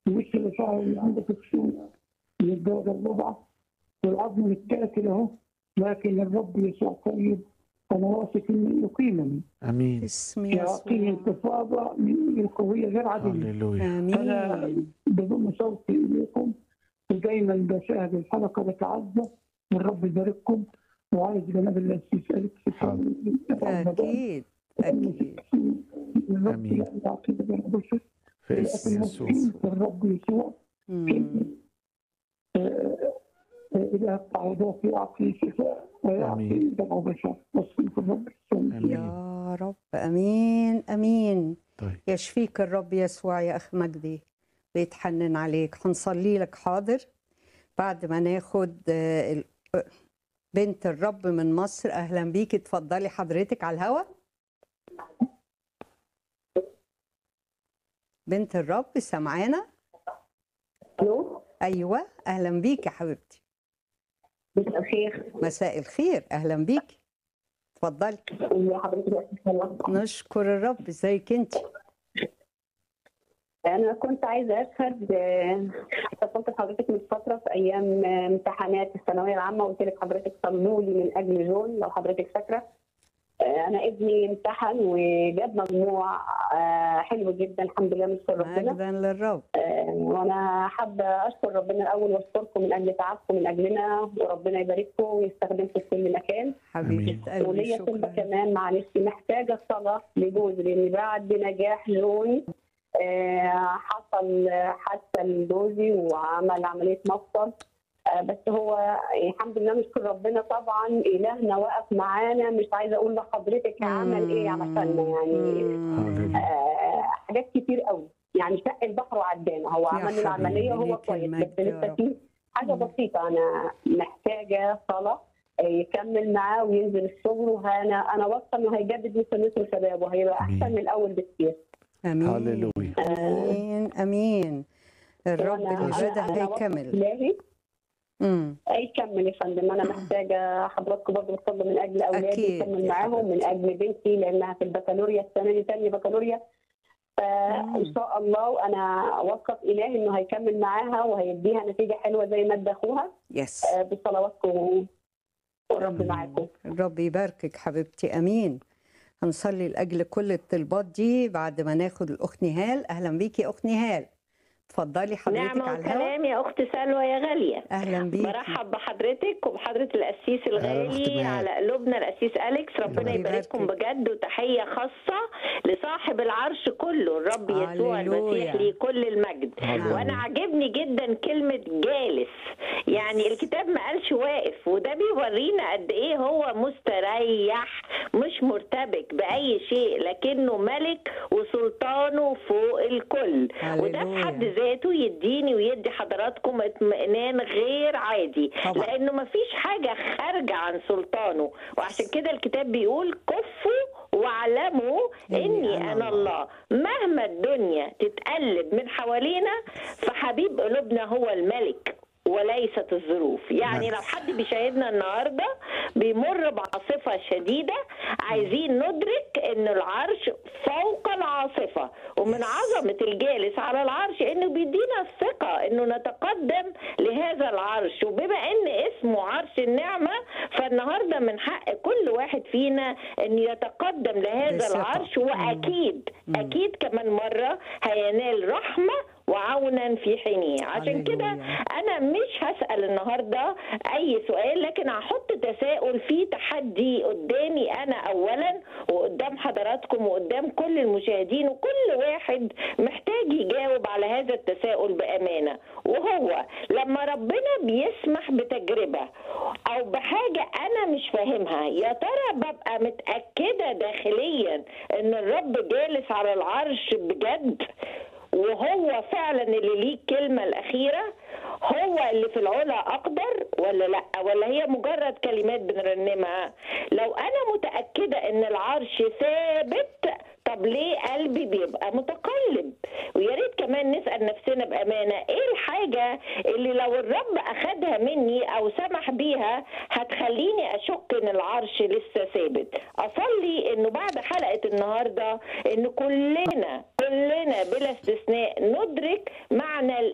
وش الاشعه اللي عندك الخشونه من الدرجه الرابعه والعظم متاكل اهو لكن الرب يسوع طيب انا واثق انه يقيمني امين اسم يعطيني يسوع انتفاضه من القويه غير عاديه هللويا امين بضم صوتي اليكم ودايما بشاهد الحلقه بتعزى والرب يبارككم وعايز جناب الله يسالك في اكيد اكيد الرب آمين. يعطينا بالبشر في اسم يسوع الرب يسوع مم. إلى التعويضات يعطي شفاء ويعطي آمين. دمع بشر وصف الرب السلام امين يا رب امين امين طيب يشفيك الرب يسوع يا اخ مجدي ويتحنن عليك هنصلي لك حاضر بعد ما ناخد آه، ال- آه، بنت الرب من مصر اهلا بيكي اتفضلي حضرتك على الهوا بنت الرب سامعانا الو ايوه اهلا بيكي يا حبيبتي مساء الخير مساء الخير اهلا بيكي اتفضلي يا حضرتك يا أستاذ الله. نشكر الرب ازيك انت انا كنت عايزه اشهد آه، اتصلت بحضرتك من فتره في ايام آه، امتحانات الثانويه العامه وقلت لك حضرتك صلوا لي من اجل جون لو حضرتك فاكره آه، انا ابني امتحن وجاب مجموع آه، حلو جدا الحمد لله نشكر ربنا مجدا للرب آه، وانا حابه اشكر ربنا الاول واشكركم من اجل تعبكم من اجلنا وربنا يبارككم ويستخدمكم في كل مكان حبيبه قلبي وليا طلبة شكرا كمان معلش محتاجة صلاة لجوزي لأن بعد نجاح جون آه، حصل حادثة لجوزي وعمل عملية مفصل آه، بس هو الحمد لله نشكر ربنا طبعا إلهنا وقف معانا مش عايزة أقول لحضرتك عمل إيه عشاننا يعني هللويا آه، حاجات كتير قوي يعني شق البحر وعدانا هو يا عمل حبيبي، العملية هو ليك كويس المجد بس يا لسه رب. في حاجة مم. بسيطة أنا محتاجة صلاة آه، يكمل معاه وينزل الشغل وانا انا واثقه انه هيجدد مثل مثل شباب وهيبقى آمين. احسن من الاول بكتير امين هللويا امين امين الرب وأنا- اللي أنا- بدا أنا واثقة هيكمل إلهي امم هيكمل يا فندم انا محتاجه حضراتكم برضه بتصلوا من اجل اولادي أكيد يكمل يا معاهم من حبيبتي. اجل بنتي لانها في البكالوريا السنه دي تاني بكالوريا فان شاء الله وانا واثقه في الهي انه هيكمل معاها وهيديها نتيجه حلوه زي ما ادى اخوها يس آه، بصلواتكم والرب معاكم الرب يباركك حبيبتي امين هنصلي لاجل كل الطلبات دي بعد ما ناخد الاخت نهال اهلا بيكي يا اخت نهال اتفضلي حضرتك نعمة على الهواء وكلام يا أخت سلوى يا غالية اهلا بيكي برحب بحضرتك وبحضرة القسيس أهلا أخت الغالي ماهر. على قلوبنا القسيس أليكس ربنا ربنا يبارككم يباركك. بجد وتحية خاصة لصاحب العرش كله الرب يسوع هللويا. المسيح ليه كل المجد هللويا. وأنا عاجبني جدا كلمة جالس يعني الكتاب ما قالش واقف وده بيورينا قد إيه هو مستريح مش مرتبك بأي شيء لكنه ملك وسلطانه فوق الكل وده في حد هللويا. ذاته يديني ويدي حضراتكم اطمئنان غير عادي طبعا. لانه مفيش حاجه خارجه عن سلطانه وعشان كده الكتاب بيقول كفوا واعلموا اني انا الله مهما الدنيا تتقلب من حوالينا فحبيب قلوبنا هو الملك وليست الظروف يعني نعم. لو حد بيشاهدنا النهارده بيمر بعاصفه شديده عايزين ندرك ان العرش فوق العاصفه ومن عظمه الجالس على العرش انه بيدينا الثقه انه نتقدم لهذا العرش وبما ان اسمه عرش النعمه فالنهارده من حق كل واحد فينا انه يتقدم لهذا بثقة. العرش واكيد اكيد كمان مره هينال رحمه وعونا في حينه عشان كده هللويا. انا مش هسال النهارده اي سؤال لكن هحط تساؤل في تحدي قدامي انا اولا وقدام حضراتكم وقدام كل المشاهدين وكل واحد محتاج يجاوب على هذا التساؤل بامانه وهو لما ربنا بيسمح بتجربه او بحاجه انا مش فاهمها يا ترى ببقى متاكده داخليا ان الرب جالس على العرش بجد وهو فعلا اللي ليه الكلمة الأخيرة هو اللي في العلا أقدر ولا لأ ولا هي مجرد كلمات بنرنمها لو أنا متأكدة إن العرش ثابت طب ليه قلبي بيبقى متقلب ويا ريت كمان نسأل نفسنا بأمانة إيه الحاجة اللي لو الرب أخدها مني أو سمح بيها هتخليني أشك إن العرش لسه ثابت أصلي إنه بعد حلقة النهاردة إن كلنا كلنا بلا استثناء ندرك معنى